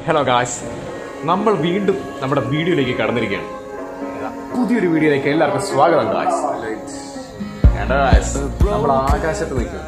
Hello guys നമ്മൾ വീണ്ടും നമ്മുടെ വീഡിയോയിലേക്ക് കടന്നിരിക്കുകയാണ് ഇതാ, പുതിയൊരു വീഡിയോയിലേക്ക് എല്ലാവർക്കും സ്വാഗതം ഗായ്സ് വേണ്ട ഗായ്സ് നമ്മൾ ആകാശത്ത് നിൽക്കും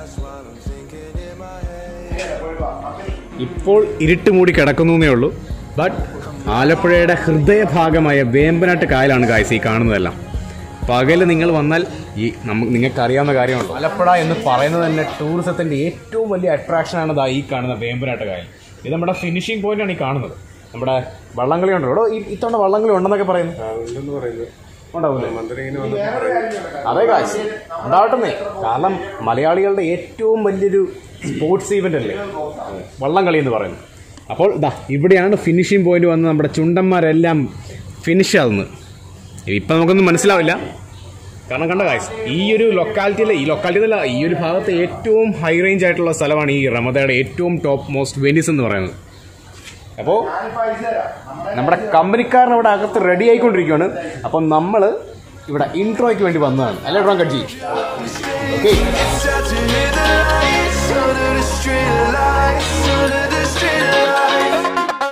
ഇപ്പോൾ ഇരുട്ട് മൂടി കിടക്കുന്നേ ഉള്ളൂ ബട്ട് ആലപ്പുഴയുടെ ഹൃദയഭാഗമായ വേമ്പനാട്ട് കായലാണ് ഗായ്സ് ഈ കാണുന്നതെല്ലാം പകല് നിങ്ങൾ വന്നാൽ ഈ നമുക്ക് നിങ്ങൾക്ക് അറിയാവുന്ന കാര്യമുള്ളൂ ആലപ്പുഴ എന്ന് പറയുന്നത് തന്നെ ടൂറിസത്തിന്റെ ഏറ്റവും വലിയ അട്രാക്ഷനാണ് ദാ ഈ കാണുന്ന വേമ്പനാട്ട് കായൽ ഇത് നമ്മുടെ ഫിനിഷിംഗ് പോയിന്റ് ആണ് ഈ കാണുന്നത് നമ്മുടെ വള്ളംകളി ഉണ്ടോ ഇവിടെ ഈ- ഇത്തവണ വള്ളംകളി ഉണ്ടെന്നൊക്കെ പറയുന്നു ഉണ്ടെന്ന് പറയുന്നു ഉണ്ടാവില്ലേ മന്ത്രി ഇങ്ങനെ വന്നപ്പോൾ പറയുന്നു അതെ കാശ് ഉണ്ടാവട്ടെന്നേ കാരണം മലയാളികളുടെ ഏറ്റവും വലിയൊരു സ്പോർട്സ് ഈവന്റ് അല്ലേ വള്ളംകളി എന്ന് പറയുന്നത് അപ്പോൾ ഇതാ ഇവിടെയാണ് ഫിനിഷിംഗ് പോയിന്റ് വന്ന് നമ്മുടെ ചുണ്ടന്മാരെല്ലാം ഫിനിഷ് ആകുന്നത് ഇപ്പം നമുക്കൊന്നും മനസ്സിലാവില്ല കാരണം കണ്ട കാശ് ഈ ഒരു ലൊക്കാലിറ്റിയിലെ ഈ ലൊക്കാലിറ്റി അല്ല ഈ ഒരു ഭാഗത്ത് ഏറ്റവും ഹൈ റേഞ്ച് ആയിട്ടുള്ള സ്ഥലമാണ് ഈ റമദയുടെ ഏറ്റവും ടോപ്പ് മോസ്റ്റ് വെനീസ് എന്ന് പറയുന്നത് അപ്പോൾ നമ്മുടെ കമ്പനിക്കാരൻ ഇവിടെ അകത്ത് റെഡി ആയിക്കൊണ്ടിരിക്കുകയാണ് അപ്പം നമ്മൾ ഇവിടെ ഇൻട്രോയ്ക്ക് വേണ്ടി വന്നതാണ് അല്ലേ ഡ്രോൺ കട്ജി okay Shout to hear the lights under the street lights, under the street lights.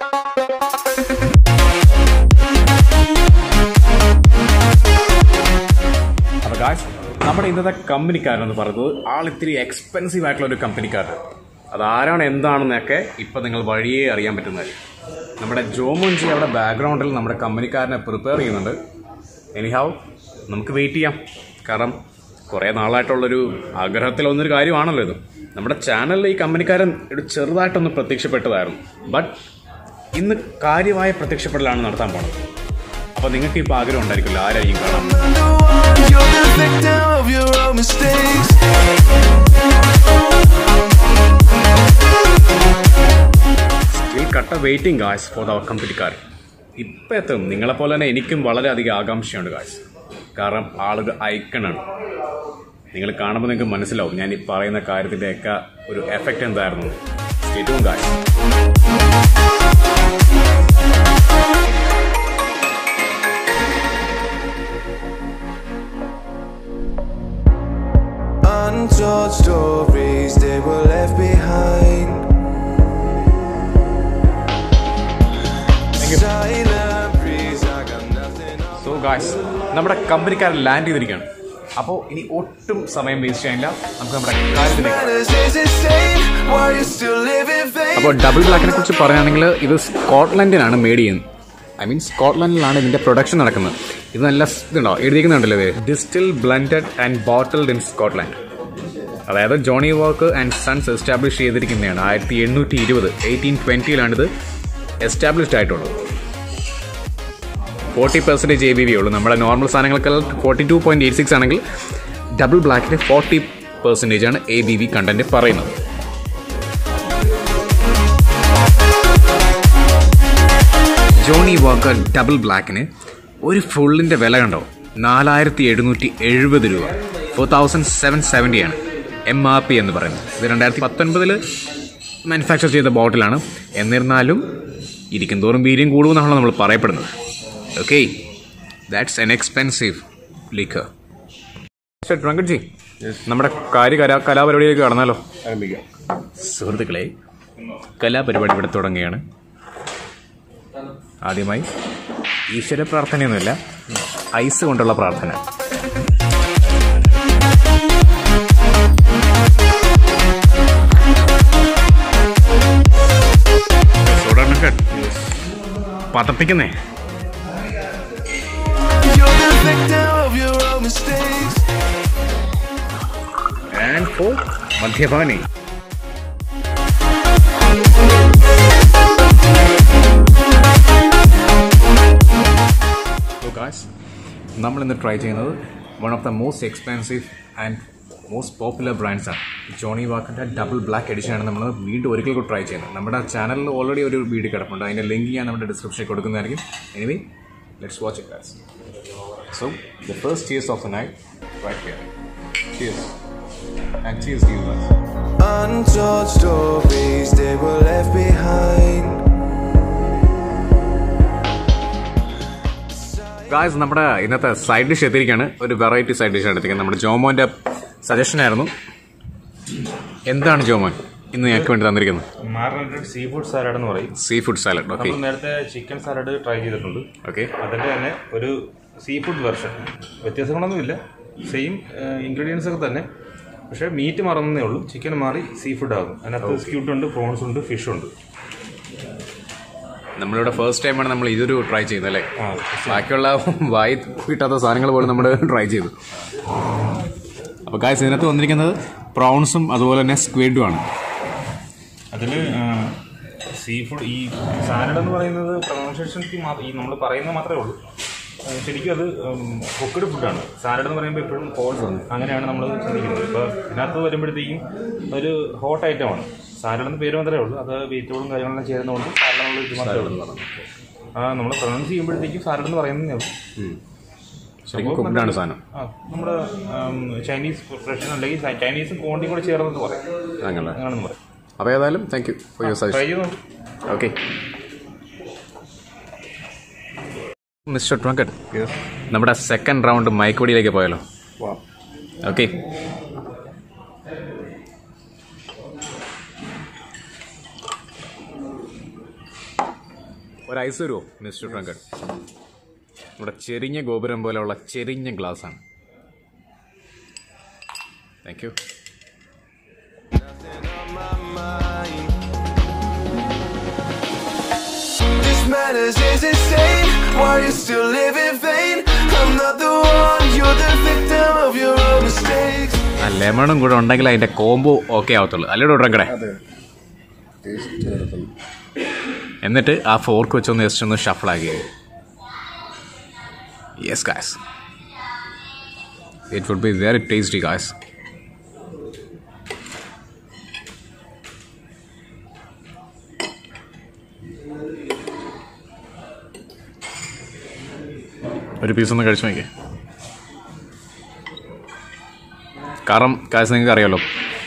അപ്പോൾ ഗായ്സ് നമ്മുടെ ഇന്നത്തെ കമ്പനിക്കാരനെന്ന് പറയുന്നത് ആൾ ഇത്തിരി എക്സ്പെൻസീവ് ആയിട്ടുള്ള ഒരു കമ്പനിക്കാരൻ അത് ആരാണ് എന്താണെന്നൊക്കെ ഇപ്പം നിങ്ങൾ വഴിയേ അറിയാൻ പറ്റുന്നതായിരിക്കും നമ്മുടെ ജോമോൻജി അവിടെ ബാക്ക്ഗ്രൗണ്ടിൽ നമ്മുടെ കമ്പനിക്കാരനെ പ്രിപ്പയർ ചെയ്യുന്നുണ്ട് എനിഹാവ് നമുക്ക് വെയിറ്റ് ചെയ്യാം കാരണം കുറേ നാളായിട്ടുള്ളൊരു ആഗ്രഹത്തിൽ വന്നൊരു കാര്യമാണല്ലോ ഇത് നമ്മുടെ ചാനലിൽ ഈ കമ്പനിക്കാരൻ ഒരു ചെറുതായിട്ടൊന്ന് പ്രത്യക്ഷപ്പെട്ടതായിരുന്നു ബട്ട് ഇന്ന് കാര്യമായ പ്രത്യക്ഷപ്പെടലാണ് നടത്താൻ പോണത് അപ്പോൾ നിങ്ങൾക്ക് ഇപ്പോൾ ആഗ്രഹം ഉണ്ടായിരിക്കില്ല ആരായിരിക്കും കാണാൻ I'm the one, you're the victim of your own mistakes. Will കട്ട വെയിറ്റിംഗ് ഗായ്സ് ഫോർ ദ കമ്പനിക്കാർ ഇപ്പം എത്തും നിങ്ങളെപ്പോലെ തന്നെ എനിക്കും വളരെയധികം ആകാംക്ഷയുണ്ട് ഗായ്സ് കാരണം ആളുകൾ ഐക്കണാണ് നിങ്ങൾ കാണുമ്പോൾ നിങ്ങൾക്ക് മനസ്സിലാവും ഞാൻ ഈ പറയുന്ന കാര്യത്തിൻ്റെയൊക്കെ ഒരു എഫക്റ്റ് എന്തായിരുന്നു ഏറ്റവും guys Untold stories they were left behind. Silent breeze, I got nothing on. So guys നമ്മുടെ കമ്പനിക്കാരൻ ലാൻഡ് ചെയ്തിരിക്കുകയാണ് അപ്പോൾ ഇനി ഒട്ടും സമയം വേസ്റ്റ് ചെയ്യാനില്ല നമുക്ക് നമ്മുടെ കാര്യത്തിലേക്ക് Manners is insane. Why you still living vain? അപ്പോൾ ഡബിൾ ബ്ലാക്കിനെ കുറിച്ച് പറയുകയാണെങ്കിൽ ഇത് സ്കോട്ട്ലൻഡിനാണ് മേഡ് ചെയ്യുന്നത് ഐ മീൻ സ്കോട്ട്ലൻഡിലാണ് ഇതിന്റെ പ്രൊഡക്ഷൻ നടക്കുന്നത് ഇത് നല്ല സ് ഇതുണ്ടോ എഴുതിക്കുന്നുണ്ടല്ലോ ഇത് distil blended and bottled in Scotland അതായത് ജോണി വർക്ക് ആൻഡ് സൺസ് എസ്റ്റാബ്ലിഷ് ചെയ്തിരിക്കുന്നതാണ് ആയിരത്തി എണ്ണൂറ്റി ഇരുപത് എയ്റ്റീൻ ട്വൻറ്റിയിലാണ് ഇത് എസ്റ്റാബ്ലിഷ്ഡ് ആയിട്ടുള്ളത് forty percentage A B V ഉള്ളൂ നമ്മുടെ നോർമൽ സാധനങ്ങൾക്ക് forty two point eight six ആണെങ്കിൽ ഡബിൾ ബ്ലാക്കിന് ഫോർട്ടി പെർസെൻറ്റേജ് ആണ് എ ബി വി കണ്ടന്റ് പറയുന്നത് ജോണി വാക്കർ ഡബിൾ ബ്ലാക്കിന് ഒരു ഫുള്ളിൻ്റെ വില കണ്ടോ നാലായിരത്തി എഴുന്നൂറ്റി എഴുപത് രൂപ ഫോർ തൗസൻഡ് സെവൻ സെവൻറ്റിയാണ് എം ആർ പി എന്ന് പറയുന്നത് ഇത് രണ്ടായിരത്തി പത്തൊൻപതിൽ മാനുഫാക്ചർ ചെയ്ത ബോട്ടിലാണ് എന്നിരുന്നാലും ഇരിക്കും തോറും വീര്യം കൂടുമെന്നാണല്ലോ നമ്മൾ പറയപ്പെടുന്നത് okay that's an expensive liquor drunkard ജി നമ്മുടെ കാര്യ കലാ കലാപരിപാടിയിലേക്ക് കടന്നാലോ ആരംഭിക്കാം സുഹൃത്തുക്കളെ കലാപരിപാടി ഇവിടെ തുടങ്ങുകയാണ് ആദ്യമായി ഈശ്വര പ്രാർത്ഥനയൊന്നുമില്ല ഐസ് കൊണ്ടുള്ള പ്രാർത്ഥന സോഡാ പതപ്പിക്കുന്നേ You're the victim of your own mistakes. And for മദ്യപാനി നമ്മൾ ഇന്ന് ട്രൈ ചെയ്യുന്നത് one of the most expensive and most popular brands ആണ് ജോണി വാക്കിൻ്റെ ഡബിൾ ബ്ലാക്ക് എഡിഷൻ ആണ് നമ്മൾ വീണ്ടും ഒരിക്കൽ കൂടി ട്രൈ ചെയ്യുന്നത് നമ്മുടെ ചാനലിൽ ഓൾറെഡി ഒരു വീഡിയോ കിടപ്പുണ്ട് അതിൻ്റെ ലിങ്ക് ഞാൻ നമ്മുടെ ഡിസ്ക്രിപ്ഷനിൽ കൊടുക്കുന്നതായിരിക്കും anyway let's watch it guys so the first cheers of the night right here cheers and cheers to you guys Untold stories they were left behind. Guys നമ്മുടെ ഇന്നത്തെ സൈഡ് ഡിഷ് എത്തിയിരിക്കുകയാണ് ഒരു വെറൈറ്റി സൈഡ് ഡിഷ് എടുത്തിരിക്കുന്നത് നമ്മുടെ ജോമോന്റെ suggestion ആയിരുന്നു എന്താണ് ജോമോൻ ഇന്ന് ഞങ്ങൾക്ക് വേണ്ടി തന്നിരിക്കുന്നത് മാറിനേറ്റഡ് സീ ഫുഡ് സാലഡ് എന്ന് പറയും സീ ഫുഡ് സാലഡ് ഓക്കെ നമ്മൾ നേരത്തെ ചിക്കൻ സാലഡ് ട്രൈ ചെയ്തിട്ടുണ്ട് ഓക്കെ അതിൻ്റെ തന്നെ ഒരു സീ ഫുഡ് വെർഷൻ വ്യത്യാസങ്ങളൊന്നുമില്ല സെയിം ഇൻഗ്രീഡിയൻസ് ഒക്കെ തന്നെ പക്ഷേ മീറ്റ് മാറുന്നേ ഉള്ളൂ ചിക്കൻ മാറി സീ ഫുഡ് ആകും അതിനകത്ത് സ്ക്യൂട്ട് ഉണ്ട് പ്രോൺസ് ഉണ്ട് ഫിഷ് ഉണ്ട് നമ്മളിവിടെ ഫസ്റ്റ് ടൈമാണ് നമ്മൾ ഇതൊരു ട്രൈ ചെയ്യുന്നത് അല്ലേ ആ ബാക്കിയുള്ള വായി കിട്ടാത്ത സാധനങ്ങൾ പോലും നമ്മൾ ട്രൈ ചെയ്തു അപ്പോൾ കായ്സ് ഇതിനകത്ത് വന്നിരിക്കുന്നത് പ്രോൺസും അതുപോലെ തന്നെ സ്ക്വിഡും ആണ് അതിൽ സീ ഫുഡ് ഈ സാലഡ് എന്ന് പറയുന്നത് പ്രൊണൗൺസിയേഷൻക്ക് ഈ നമ്മൾ പറയുന്നത് മാത്രമേ ഉള്ളൂ ആ, ശരിക്കും അത് കുക്കഡ് ഫുഡാണ് സാലഡ് എന്ന് പറയുമ്പോൾ എപ്പോഴും ഹോട്ട് അങ്ങനെയാണ് നമ്മൾ ചിന്തിക്കുന്നത് ഇപ്പോൾ ഇതിനകത്ത് വരുമ്പോഴത്തേക്കും ഒരു ഹോട്ട് ഐറ്റമാണ് സാലഡ് എന്ന് പേര് മാത്രമേ ഉള്ളൂ അത് വെജിറ്റബിളും കാര്യങ്ങളെല്ലാം ചേരുന്നതുകൊണ്ട് സാലഡ് എന്നുള്ള ഇത് മാത്രമേ ഉള്ളൂ ആ നമ്മൾ പ്രൊണൗൺസ് ചെയ്യുമ്പോഴത്തേക്കും സാലഡ് എന്ന് പറയുന്നതേ ഉള്ളൂ ശരിക്കും കുക്ക്ഡാണ് സാധനം ആ നമ്മുടെ ചൈനീസ് പ്രൊഫഷൻ അല്ലെങ്കിൽ ചൈനീസും കോണ്ടിയും കൂടെ ചേർന്നെന്ന് പറയാം അങ്ങനെ അങ്ങനെയാണെന്ന് പറയാം അപ്പോൾ ഏതായാലും thank you for your try suggestion ചെയ്ത് നോക്ക്. ഓക്കെ മിസ്റ്റർ ട്രങ്കഡ് നമ്മുടെ സെക്കൻഡ് റൗണ്ട് മൈക്കോടിയിലേക്ക് പോയല്ലോ ഓക്കെ ഒരു ഐസ് വരുമോ മിസ്റ്റർ ട്രങ്കഡ് നമ്മുടെ ചെരിഞ്ഞ ഗോപുരം പോലെയുള്ള ചെരിഞ്ഞ ഗ്ലാസ് ആണ് thank you This madness is insane. Why you still live in vain? I'm not the one, you're the victim of your own mistakes. ആ ലെമണും കൂടെ ഉണ്ടെങ്കിൽ അതിന്റെ കോംബോ ഓക്കെ ആവത്തുള്ളൂ അല്ലേ ഡ്രങ്കടെ എന്നിട്ട് ആ ഫോർക്ക് വെച്ചൊന്ന് ജസ്റ്റ് ഒന്ന് ഷഫിൾ ആക്കി yes guys it would be very tasty guys ഒരു പീസ് ഒന്ന് കഴിച്ചു നോക്കിയേ കാരണം കാശ് നിങ്ങൾക്ക് അറിയാലോ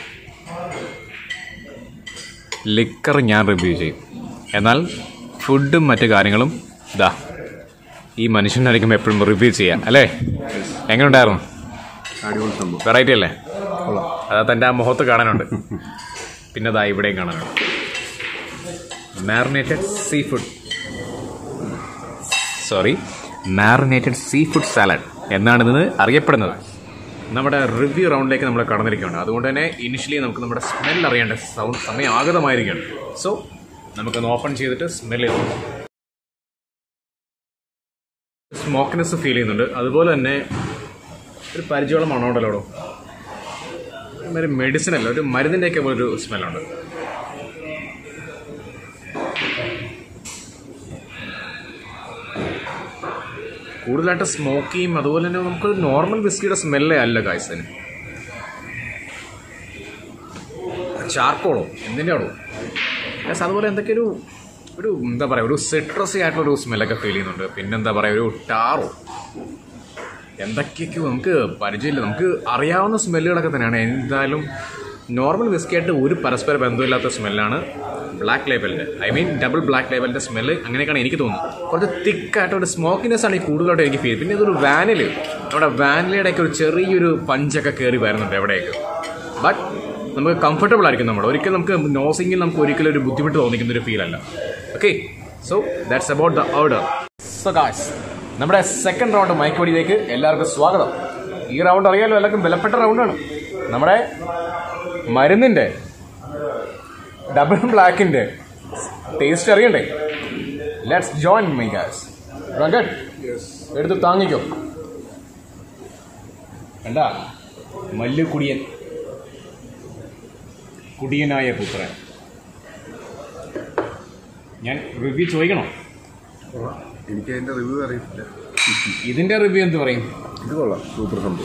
ലിക്കർ ഞാൻ റിവ്യൂ ചെയ്യും എന്നാൽ ഫുഡും മറ്റു കാര്യങ്ങളും ഇതാ ഈ മനുഷ്യനായിരിക്കും എപ്പോഴും റിവ്യൂ ചെയ്യാം അല്ലേ എങ്ങനെയുണ്ടായിരുന്നു അടിപൊളി സംഭവം വെറൈറ്റി അല്ലേ കൊള്ളാം അതാ തൻ്റെ ആ മുഖത്ത് കാണാനുണ്ട് പിന്നെ ദാ ഇവിടെയും കാണാനുണ്ട് marinated sea food sorry marinated sea food salad എന്നാണ് ഇത് അറിയപ്പെടുന്നത് നമ്മുടെ റിവ്യൂ റൗണ്ടിലേക്ക് നമ്മൾ കടന്നിരിക്കുകയാണ് അതുകൊണ്ട് തന്നെ ഇനിഷ്യലി നമുക്ക് നമ്മുടെ സ്മെൽ അറിയേണ്ട സൗണ്ട് സമയം ആഗതമായിരിക്കുകയാണ് സോ നമുക്കൊന്ന് ഓപ്പൺ ചെയ്തിട്ട് സ്മെൽ ചെയ്ത് നോക്കാം സ്മോക്കിനെസ് ഫീൽ ചെയ്യുന്നുണ്ട് അതുപോലെ തന്നെ ഒരു പരിചയമുള്ള മണമുണ്ടല്ലോ ഒരു മെഡിസിൻ അല്ല ഒരു മരുന്നിൻ്റെയൊക്കെ ഒരു സ്മെല്ലുണ്ട് കൂടുതലായിട്ട് സ്മോക്കിയും അതുപോലെ തന്നെ നമുക്ക് നോർമൽ വിസ്കിയുടെ സ്മെല്ലേ അല്ല കായ്സന് ചാർക്കോളോ എന്തിൻ്റെ ആണോ യെസ് അതുപോലെ എന്തൊക്കെ ഒരു ഒരു എന്താ പറയുക ഒരു സിട്രസി ആയിട്ടുള്ള ഒരു സ്മെല്ലൊക്കെ ഫീൽ ചെയ്യുന്നുണ്ട് പിന്നെന്താ പറയുക ഒരു ടാറോ എന്തൊക്കെയൊക്കെയോ നമുക്ക് പരിചയമില്ല നമുക്ക് അറിയാവുന്ന സ്മെല്ലുകളൊക്കെ തന്നെയാണ് എന്തായാലും നോർമൽ വിസ്കിയായിട്ട് ഒരു പരസ്പര ബന്ധമില്ലാത്ത സ്മെല്ലാണ് ബ്ലാക്ക് ലേബലിൻ്റെ ഐ മീൻ ഡബിൾ ബ്ലാക്ക് ലേബലിൻ്റെ സ്മെല്ല് അങ്ങനെയൊക്കെയാണ് എനിക്ക് തോന്നുന്നത് കുറച്ച് തിക്കായിട്ട് ഒരു സ്മോക്കിനെസ് ആണ് ഈ കൂടുതലായിട്ട് എനിക്ക് ഫീൽ പിന്നെ ഇതൊരു വാനില് നമ്മുടെ വാനിലയുടെയൊക്കെ ഒരു ചെറിയൊരു പഞ്ചൊക്കെ കയറി വരുന്നുണ്ട് എവിടെയൊക്കെ ബട്ട് നമുക്ക് കംഫർട്ടബിൾ ആയിരിക്കും നമ്മൾ ഒരിക്കലും നമുക്ക് നോസിങ്ങിൽ നമുക്ക് ഒരിക്കലും ഒരു ബുദ്ധിമുട്ട് തോന്നിക്കുന്ന ഒരു ഫീൽ അല്ല okay so that's about the order so guys നമ്മുടെ സെക്കൻഡ് റൗണ്ട് മൈക്കോടിയിലേക്ക് എല്ലാവർക്കും സ്വാഗതം ഈ റൗണ്ട് അറിയാലോ എല്ലാവർക്കും വിലപ്പെട്ട റൗണ്ടാണ് നമ്മുടെ മരുന്നിൻ്റെ ഡബിൾ ബ്ലാക്കിൻ്റെ ടേസ്റ്റ് അറിയണ്ടേ ലെറ്റ്സ് ജോയിൻ മൈ ഗാസ് റഗഡ് എടുത്ത് താങ്ങിക്കോ വേണ്ട മല്ലു കുടിയൻ കുടിയനായ പുത്രൻ ഞാൻ റിവ്യൂ ചോദിക്കണോ എനിക്ക് അതിന്റെ റിവ്യൂ അറിയത്തില്ല ഇതിന്റെ റിവ്യൂ എന്ത് പറയും ഇത് കൊള്ളാം സൂപ്പർ സംഭവം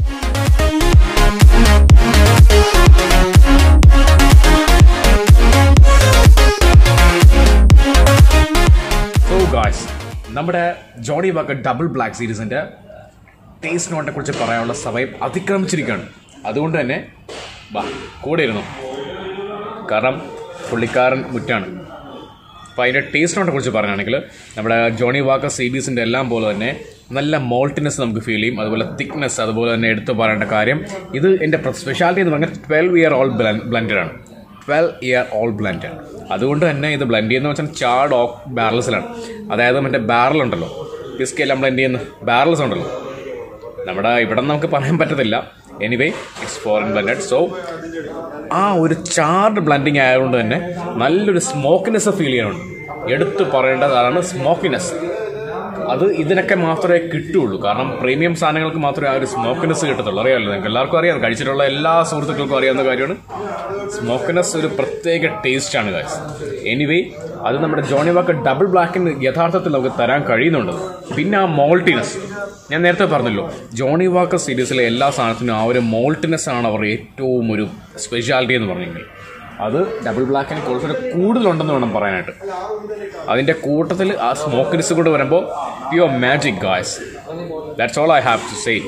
സോ ഗായ്സ് നമ്മുടെ ജോഡി വാക്കർ ഡബിൾ ബ്ലാക്ക് സീരീസിന്റെ ടേസ്റ്റ് നോട്ടിനെ കുറിച്ച് പറയാനുള്ള സമയം അതിക്രമിച്ചിരിക്കുകയാണ് അതുകൊണ്ട് തന്നെ വാ കൂടെ ഇരുന്നു കാരണം പുള്ളിക്കാരൻ മുറ്റാണ് അപ്പോൾ അതിൻ്റെ ടേസ്റ്റ് നോട്ടിനെ കുറിച്ച് പറയുകയാണെങ്കിൽ നമ്മുടെ ജോണി വാക്കർ സീരീസിൻ്റെ എല്ലാം പോലെ തന്നെ നല്ല മോൾട്ടിനെസ് നമുക്ക് ഫീൽ ചെയ്യും അതുപോലെ തിക്നെസ് അതുപോലെ തന്നെ എടുത്തു പറയേണ്ട കാര്യം ഇത് എൻ്റെ സ്പെഷ്യാലിറ്റി എന്ന് പറഞ്ഞാൽ ട്വൽവ് ഇയർ ഓൾഡ് ബ്ലെൻഡഡ് ആണ് ട്വൽവ് ഇയർ ഓൾ ബ്ലെൻഡ് അതുകൊണ്ട് തന്നെ ഇത് ബ്ലെൻഡ് ചെയ്യുന്ന വെച്ചാൽ ചാർഡ് ഓഫ് ബാരൽസിലാണ് അതായത് മറ്റേ ബാരൽ ഉണ്ടല്ലോ വിസ്കി എല്ലാം ബ്ലെൻഡ് ചെയ്യുന്ന ബാരൽസ് ഉണ്ടല്ലോ നമ്മുടെ ഇവിടെ നമുക്ക് പറയാൻ പറ്റത്തില്ല anyway it's foreign blended so ആ ഒരു ചാർഡ് ബ്ലെൻഡിങ് ആയതുകൊണ്ട് തന്നെ നല്ലൊരു സ്മോക്കിനെസ് ഫീൽ ചെയ്യാനുണ്ട് എടുത്തു പറയേണ്ടതാണ് സ്മോക്കിനെസ് അത് ഇതിനൊക്കെ മാത്രമേ കിട്ടുള്ളൂ കാരണം പ്രീമിയം സാധനങ്ങൾക്ക് മാത്രമേ ആ ഒരു സ്മോക്കിനെസ് കിട്ടത്തുള്ളൂ അറിയാമല്ലോ നിങ്ങൾക്ക് എല്ലാവർക്കും അറിയാം കഴിച്ചിട്ടുള്ള എല്ലാ സുഹൃത്തുക്കൾക്കും അറിയാവുന്ന കാര്യമാണ് സ്മോക്കിനെസ് ഒരു പ്രത്യേക ടേസ്റ്റ് ആണ് ഗൈസ് എനിവേ അത് നമ്മുടെ ജോണി വാക്ക് ഡബിൾ ബ്ലാക്കിന് യഥാർത്ഥത്തിൽ നമുക്ക് തരാൻ കഴിയുന്നുണ്ട് പിന്നെ ആ മോൾട്ടിനെസ് ഞാൻ നേരത്തെ പറഞ്ഞല്ലോ ജോണി വാക്കർ സീരീസിലെ എല്ലാ സാധനത്തിനും ആ ഒരു മോൾട്ടിനെസ് ആണ് അവർ ഏറ്റവും ഒരു സ്പെഷ്യാലിറ്റി എന്ന് പറഞ്ഞെങ്കിൽ അത് ഡബിൾ ബ്ലാക്കിന് കുറച്ചുകൂടെ കൂടുതലുണ്ടെന്ന് വേണം പറയാനായിട്ട് അതിൻ്റെ കൂട്ടത്തിൽ ആ സ്മോക്കിനെസ് കൂടെ വരുമ്പോൾ pure magic guys that's all I have to say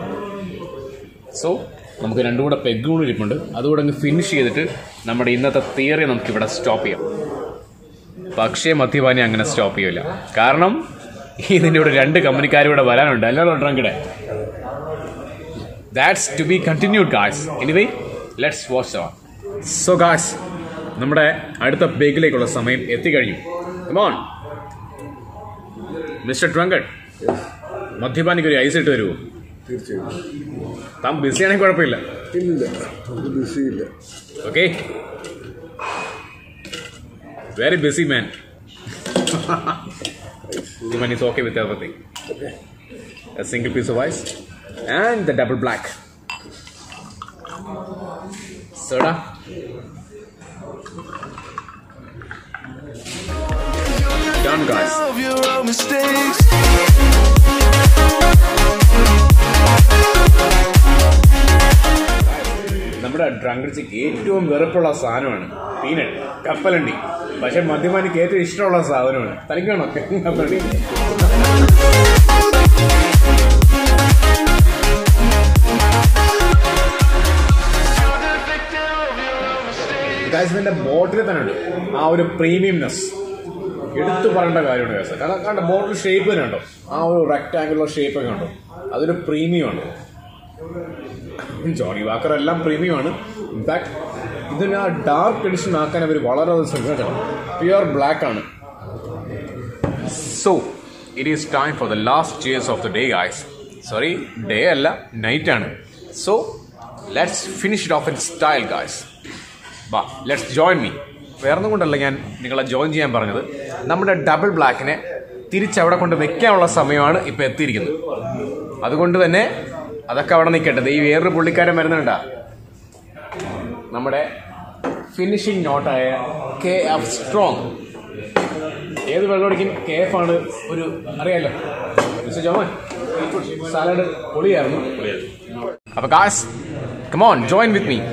so നമുക്ക് രണ്ടും കൂടെ പെഗ് കൂടെ ഇരിപ്പുണ്ട് അതുകൂടെ അങ്ങ് ഫിനിഷ് ചെയ്തിട്ട് നമ്മുടെ ഇന്നത്തെ തിയറി നമുക്ക് ഇവിടെ സ്റ്റോപ്പ് ചെയ്യാം പക്ഷേ മദ്യപാനി അങ്ങനെ സ്റ്റോപ്പ് ചെയ്യില്ല കാരണം ഇതിൻ്റെ കൂടെ രണ്ട് കമ്പനിക്കാരും വരാനുണ്ട് അല്ലല്ലോ ഡ്രങ്കിടെ that's to be continued guys anyway let's watch അവ സോ ഗായ്സ് നമ്മുടെ അടുത്ത ബേക്കിലേക്കുള്ള സമയം എത്തിക്കഴിഞ്ഞു കമോൺ മിസ്റ്റർ ഡ്രങ്കഡ് മദ്യപാനിക്ക് ഒരു ഐസ് ഇട്ട് തരുമോ തീർച്ചയായും താൻ ബിസിയാണെങ്കിൽ കുഴപ്പമില്ല ഇല്ല നമുക്ക് ബിസി ഇല്ല okay very busy man Human is okay with everything. A single piece of ice and the double black. Soda. Done, guys. of your own mistakes. നമ്മുടെ ഡ്രങ്കടിച്ചിക്ക് ഏറ്റവും വെറുപ്പുള്ള സാധനമാണ് പീനട്ട് കപ്പലണ്ടി പക്ഷെ മദ്യപാനിക്ക് ഏറ്റവും ഇഷ്ടമുള്ള സാധനമാണ് തനിക്കാണോ കപ്പലണ്ടി ഗൈസ് ഇതിന്റെ ബോട്ടിൽ തന്നെ ഉണ്ട് ആ ഒരു പ്രീമിയംനെസ് എടുത്തു പറയേണ്ട കാര്യമാണ് ഗൈസ് കാരണം കണ്ട ബോട്ടിൽ ഷേപ്പ് തന്നെ ഉണ്ടോ ആ ഒരു റെക്ടാങ്കുലർ ഷേപ്പ് ഒക്കെ ഉണ്ടോ അതൊരു പ്രീമിയം ആണ് ജോണി വാക്കർ എല്ലാം പ്രീമിയം ആണ് ഇൻഫാക്ട് ഇതിന് ആ ഡാർക്ക് എഡിഷൻ ആക്കാൻ അവർ വളരെ ശ്രമിക്കണം പ്യുവർ ബ്ലാക്ക് ആണ് so it is time for the last cheers of the day guys sorry day അല്ല നൈറ്റ് ആണ് so let's finish it off in style guys ബാ ലെറ്റ്സ് ജോയിൻ മീ വേറൊന്നും കൊണ്ടല്ല ഞാൻ നിങ്ങളെ ജോയിൻ ചെയ്യാൻ പറഞ്ഞത് നമ്മുടെ ഡബിൾ ബ്ലാക്കിനെ തിരിച്ചവിടെ കൊണ്ട് വെക്കാനുള്ള സമയമാണ് ഇപ്പോൾ എത്തിയിരിക്കുന്നത് അതുകൊണ്ട് തന്നെ അതൊക്കെ അവിടെ നിൽക്കട്ടെ ദേ ഈ വേറൊരു പുള്ളിക്കാരൻ വരുന്നുണ്ടാ നമ്മുടെ ഫിനിഷിംഗ് നോട്ടായ കെ എഫ് സ്ട്രോങ് ഏത് വെള്ളമടിക്കും കെ എഫ് ആണ് ഒരു അറിയാലോ മിസ്റ്റർ ജോമൻ സാലഡ് പൊളിയായിരുന്നു അപ്പൊ കാസ് കമോൺ ജോയിൻ വിത്ത് മീ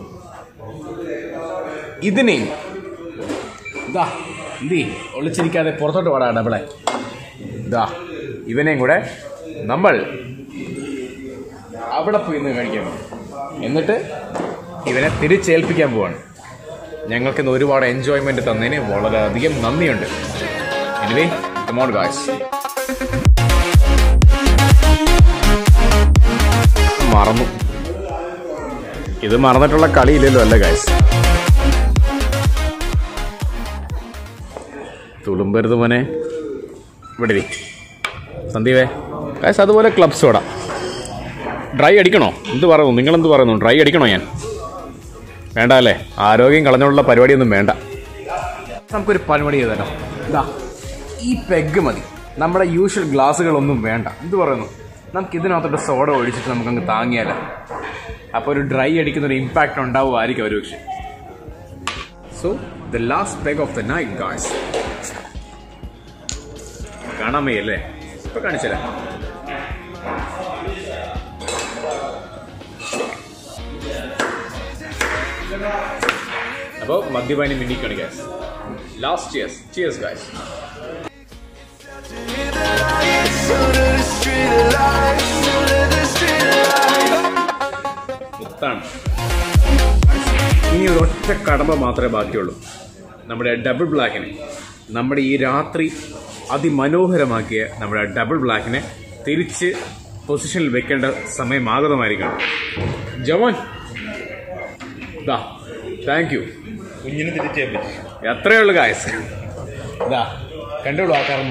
ഇതിനെയും ഇതാ എന്തി ഒളിച്ചിരിക്കാതെ പുറത്തോട്ട് പാടാ ഡബിളെ ഇതാ ഇവനെയും കൂടെ നമ്മൾ അവിടെ പോയി നിന്ന് കഴിക്കാൻ പോകും. എന്നിട്ട് ഇവനെ തിരിച്ചേൽപ്പിക്കാൻ പോവാണ് ഞങ്ങൾക്ക് ഒരുപാട് എൻജോയ്മെന്റ് തന്നതിന് വളരെയധികം നന്ദിയുണ്ട് എനിവേ കമോൺ ഗായ്സ് മറന്നു ഇത് മറന്നിട്ടുള്ള കളിയില്ലല്ലോ അല്ലേ ഗായ്സ് തുളുമ്പരുത് മോനെ ഇവിടെ ഇരി. സന്ദീപേ ഗായ്സ് അതുപോലെ ക്ലബ് സോഡ ഡ്രൈ അടിക്കണോ എന്ത് പറയുന്നു നിങ്ങളെന്ത് പറയുന്നു ഡ്രൈ അടിക്കണോ ഞാൻ വേണ്ട അല്ലേ ആരോഗ്യം കളഞ്ഞുള്ള പരിപാടിയൊന്നും വേണ്ട നമുക്കൊരു പരിപാടി ചെയ്താലോ ഇതാ ഈ പെഗ് മതി നമ്മുടെ യൂഷ്വൽ ഗ്ലാസ്സുകളൊന്നും വേണ്ട എന്ത് പറയുന്നു നമുക്ക് ഇതിനകത്തോട്ട് സോഡ ഒഴിച്ചിട്ട് നമുക്കങ്ങ് താങ്ങിയാലോ അപ്പോൾ ഒരു ഡ്രൈ അടിക്കുന്ന ഒരു ഇമ്പാക്റ്റ് ഉണ്ടാവുമായിരിക്കും ഒരു പക്ഷേ so the last peg of the night guys കാണാൻ വയ്യല്ലേ ഇപ്പൊ കാണിച്ചല്ലേ അപ്പോൾ മദ്യപാനി മിന്നിക്കാണ് guys last cheers cheers guys Under the street lights, under the street lights. മുത്താണ് ഇനി ഒരു ഒറ്റ കടമ്പ മാത്രമേ ബാക്കിയുള്ളൂ നമ്മുടെ ഡബിൾ ബ്ലാക്കിനെ നമ്മുടെ ഈ രാത്രി അതിമനോഹരമാക്കിയ നമ്മുടെ ഡബിൾ ബ്ലാക്കിനെ തിരിച്ച് പൊസിഷനിൽ വെക്കേണ്ട സമയം ആഗതമായിരിക്കണം ജവാൻ ഇതാ താങ്ക് യു കുഞ്ഞിനെ തിരിച്ചേ പറ്റി എത്രയേ ഉള്ളു ഗായസ് ഇതാ കണ്ടോളൂ ആ കർമ്മ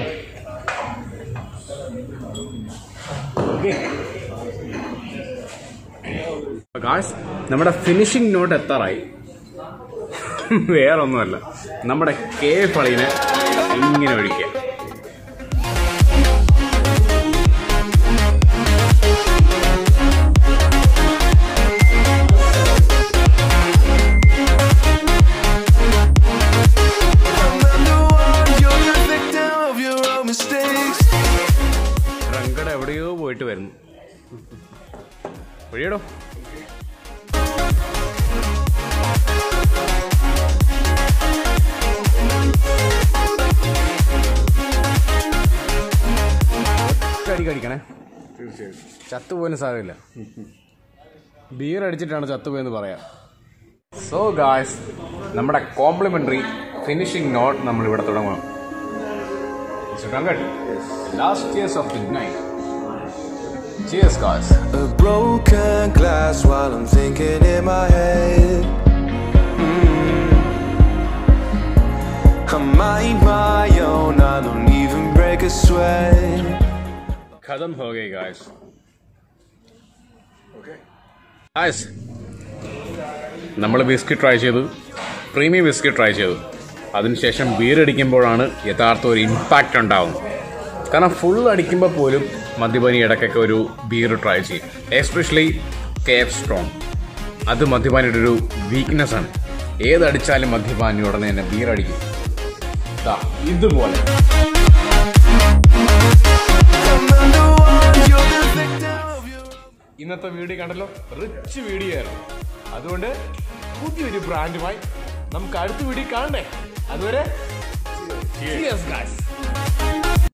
ഗായ്സ് നമ്മുടെ ഫിനിഷിംഗ് നോട്ട് എത്താറായി വേറൊന്നുമല്ല നമ്മുടെ കെ ഫളിനെ ഇങ്ങനെ ഒഴിക്കുക I'm not the one, you're the victim of your own mistakes. റങ്കട എവിടെയോ പോയിട്ട് വരുന്നു ഒഴിയടോ അടി കടിക്കണേ തീർച്ചയായും ചത്തുപോകാനും സാധ്യതയില്ല ബിയർ അടിച്ചിട്ടാണ് ചത്തുപോയെന്ന് പറയാം സോ ഗായ്സ് നമ്മുടെ കോംപ്ലിമെന്ററി ഫിനിഷിംഗ് നോട്ട് നമ്മൾ ഇവിടെ തുടങ്ങണം last cheers of the night cheers guys A broken glass while I'm thinking in my head. Mm. I mind my own, I don't even break a sweat. ഖതം ഹോ ഗൈ guys okay guys നമ്മൾ whisky try ചെയ്തു premium whisky try ചെയ്തു അതിനുശേഷം beer അടിക്കുമ്പോഴാണ് യഥാർത്ഥ ഒരു impact ഉണ്ടാവുന്നത് കാരണം ഫുൾ അടിക്കുമ്പോൾ പോലും മദ്യപാനി ഇടയ്ക്കൊക്കെ ഒരു ബീർ ട്രൈ ചെയ്യും എസ്പെഷ്യലി കേഫ് സ്ട്രോങ് അത് മദ്യപാനിയുടെ ഒരു വീക്ക്നെസ് ആണ് ഏതടിച്ചാലും മദ്യപാനി ഉടനെ തന്നെ ബീർ അടിക്കും ദാ, ഇതുപോലെ I'm not the one, you're the victim of your ഇന്നത്തെ വീഡിയോ കണ്ടല്ലോ റിച്ച് വീഡിയോ ആയിരുന്നു അതുകൊണ്ട് പുതിയൊരു ബ്രാൻഡുമായി നമുക്ക് അടുത്ത വീഡിയോ കാണണ്ടേ അതുവരെ Cheers, guys.